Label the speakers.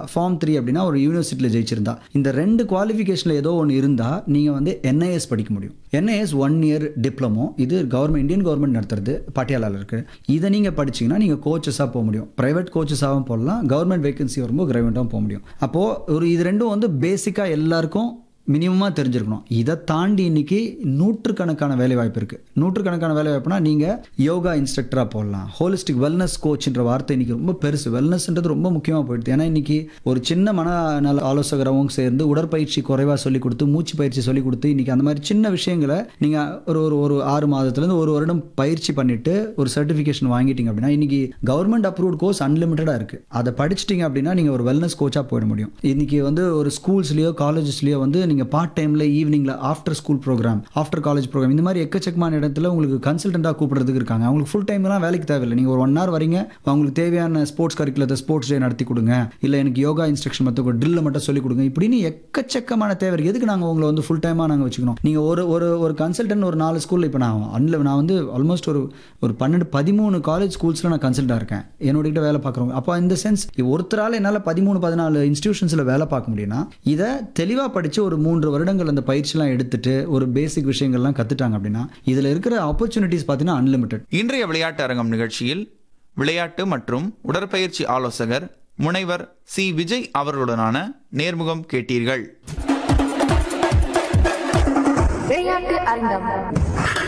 Speaker 1: form three அப்படின்னா ஒரு யூனிவர்சிட்டியில் ஜெயிச்சிருந்தா இந்த ரெண்டு குவாலிஃபிகேஷனில் ஏதோ ஒன்று இருந்தால் நீங்கள் வந்து என்ஐஎஸ் படிக்க முடியும் என்ஐஎஸ் ஒன் இயர் டிப்ளமோ இது கவர்மெண்ட் இந்தியன் கவர்மெண்ட் நடத்துறது பட்டியாலாவில் இருக்குது இதை நீங்கள் படிச்சீங்கன்னா நீங்கள் கோச்சஸாக போக முடியும் ப்ரைவேட் கோச்சஸாகவும் போடலாம் கவர்மெண்ட் வேகன்சி வரும்போது கிரைவேண்டாகவும் போக முடியும் அப்போது ஒரு இது ரெண்டும் வந்து பேசிக்காக எல்லாருக்கும் மினிமமாக தெரிஞ்சிருக்கணும் இதை தாண்டி இன்னைக்கு நூற்றுக்கணக்கான வேலை வாய்ப்பு இருக்குது நூற்றுக்கணக்கான வேலை வாய்ப்புனா நீங்கள் யோகா இன்ஸ்ட்ரக்டராக போடலாம் ஹோலிஸ்டிக் வெல்னஸ் கோச்ன்ற வார்த்தை இன்னைக்கு ரொம்ப பெருசு வெல்னஸ்ன்றது ரொம்ப முக்கியமாக போயிடுது ஏன்னா இன்னைக்கு ஒரு சின்ன மனநல ஆலோசகரவும் சேர்ந்து உடற்பயிற்சி குறைவாக சொல்லி கொடுத்து மூச்சு பயிற்சி சொல்லி கொடுத்து இன்னைக்கு அந்த மாதிரி சின்ன விஷயங்களை நீங்கள் ஒரு ஒரு ஒரு ஆறு மாதத்துலேருந்து ஒரு வருடம் பயிற்சி பண்ணிட்டு ஒரு சர்டிஃபிகேஷன் வாங்கிட்டீங்க அப்படின்னா இன்னைக்கு கவர்மெண்ட் அப்ரூவ்ட் கோர்ஸ் அன்லிமிட்டடாக இருக்குது அதை படிச்சிட்டிங்க அப்படின்னா நீங்கள் ஒரு வெல்னஸ் கோச்சாக போயிட முடியும் இன்னைக்கு வந்து ஒரு ஸ்கூல்ஸ்லேயோ காலேஜஸ்லேயோ வந்து நீங்கள் பார்ட் டைமில் ஈவினிங்கில் after school program after college program இந்த மாதிரி எக்கச்சக்கமான இடத்துல உங்களுக்கு கன்சல்டண்ட்டாக கூப்பிடுறதுக்கு இருக்காங்க அவங்களுக்கு ஃபுல் டைம்லாம் வேலைக்கு தேவையில்லை நீங்கள் ஒரு ஒன் ஹவர் வரீங்க அவங்களுக்கு தேவையான ஸ்போர்ட்ஸ் கரிக்குலத்தை ஸ்போர்ட்ஸ் டே நடத்தி கொடுங்க இல்லை எனக்கு யோகா இன்ஸ்ட்ரக்ஷன் மட்டும் ட்ரில்ல மட்டும் சொல்லிக் கொடுங்க இப்படின்னு எக்கச்சக்கமான தேவை இருக்குது எதுக்கு நாங்கள் உங்களை வந்து ஃபுல் டைமாக நாங்கள் வச்சுக்கணும் நீங்கள் ஒரு ஒரு ஒரு கன்சல்டன்ட் ஒரு நாலு ஸ்கூலில் இப்போ நான் அன்ல நான் வந்து ஆல்மோஸ்ட் ஒரு ஒரு பன்னெண்டு பதிமூணு காலேஜ் ஸ்கூல்ஸில் நான் கன்சல்ட்டாக இருக்கேன் என்னோட கிட்ட வேலை பார்க்குறவங்க அப்போ இந்த சென்ஸ் ஒருத்தரால் என்னால் பதிமூணு பதினாலு இன்ஸ்டியூஷன்ஸில் வேலை பார்க்க முடியும்னா இதை தெளிவாக படித்து ஒரு மூன்று வருடங்கள் அந்த பயிற்சிலாம் எடுத்துட்டு ஒரு பேசிக் விஷயங்கள்லாம் கற்றுட்டாங்க அப்படின்னா இதில் இருக்கிற ஆப்பர்ச்சுனிட்டிஸ் பார்த்தீங்கன்னா அன்லிமிட்டட்
Speaker 2: இன்றைய விளையாட்டு அரங்கம் நிகழ்ச்சியில் விளையாட்டு மற்றும் உடற்பயிற்சி ஆலோசகர் முனைவர் சி விஜய் அவர்களுடனான நேர்முகம் கேட்டீர்கள்
Speaker 3: விளையாட்டு அரங்கம்